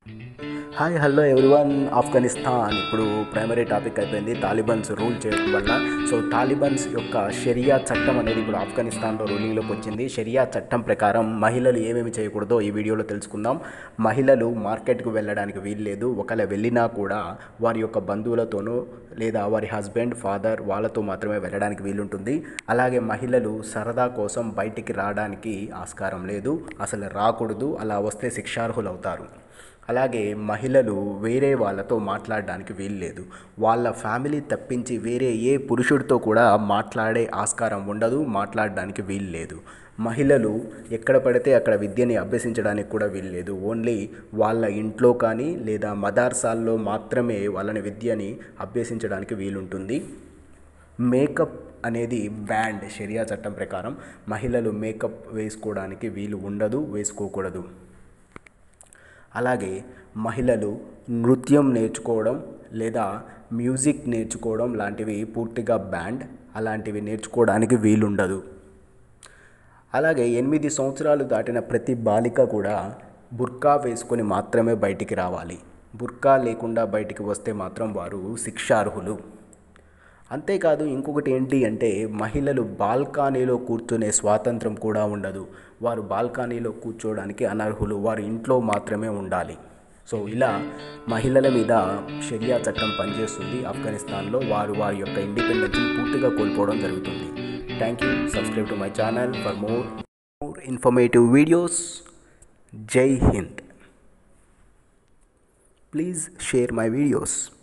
hi hello everyone Afghanistan ఇప్పుడు primary topic అయిపోయింది Talibans rule చేయడం వల్ల సో తాలిబాన్స్ యొక్క షరియా చట్టం అనేది ఇప్పుడు ఆఫ్ఘనిస్తాన్లో రూలింగ్లోకి వచ్చింది షరియా చట్టం ప్రకారం మహిళలు ఏమేమి చేయకూడదో ఈ వీడియోలో తెలుసుకుందాం మహిళలు మార్కెట్కు వెళ్ళడానికి వీల్లేదు ఒకవేళ వెళ్ళినా కూడా వారి యొక్క బంధువులతోనూ లేదా వారి హస్బెండ్ ఫాదర్ వాళ్ళతో మాత్రమే వెళ్ళడానికి వీలుంటుంది అలాగే మహిళలు సరదా కోసం బయటికి రావడానికి ఆస్కారం లేదు అసలు రాకూడదు అలా వస్తే శిక్షార్హులు అవుతారు అలాగే మహిళలు వేరే వాళ్ళతో మాట్లాడడానికి వీల్లేదు వాళ్ళ ఫ్యామిలీ తప్పించి వేరే ఏ పురుషుడితో కూడా మాట్లాడే ఆస్కారం ఉండదు మాట్లాడడానికి వీల్లేదు మహిళలు ఎక్కడ పడితే అక్కడ విద్యని అభ్యసించడానికి కూడా వీల్లేదు ఓన్లీ వాళ్ళ ఇంట్లో కానీ లేదా మదార్సాల్లో మాత్రమే వాళ్ళని విద్యని అభ్యసించడానికి వీలుంటుంది మేకప్ అనేది బ్యాండ్ షరియా చట్టం ప్రకారం మహిళలు మేకప్ వేసుకోవడానికి వీలు ఉండదు వేసుకోకూడదు అలాగే మహిళలు నృత్యం నేర్చుకోవడం లేదా మ్యూజిక్ నేర్చుకోవడం లాంటివి పూర్తిగా బ్యాండ్ అలాంటివి నేర్చుకోవడానికి వీలుండదు అలాగే ఎనిమిది సంవత్సరాలు దాటిన ప్రతి బాలిక కూడా బుర్కా వేసుకొని మాత్రమే బయటికి రావాలి బుర్కా లేకుండా బయటికి వస్తే మాత్రం వారు శిక్షార్హులు అంతేకాదు ఇంకొకటి ఏంటి అంటే మహిళలు బాల్కనీలో కూర్చునే స్వాతంత్రం కూడా ఉండదు వారు బాల్కనీలో కూర్చోవడానికి అనర్హులు వారు ఇంట్లో మాత్రమే ఉండాలి సో ఇలా మహిళల మీద షరియా చట్టం పనిచేస్తుంది ఆఫ్ఘనిస్తాన్లో వారు వారి యొక్క ఇండిపెండెన్స్ని పూర్తిగా కోల్పోవడం జరుగుతుంది thank you subscribe to my channel for more more informative videos Jai Hind please share my videos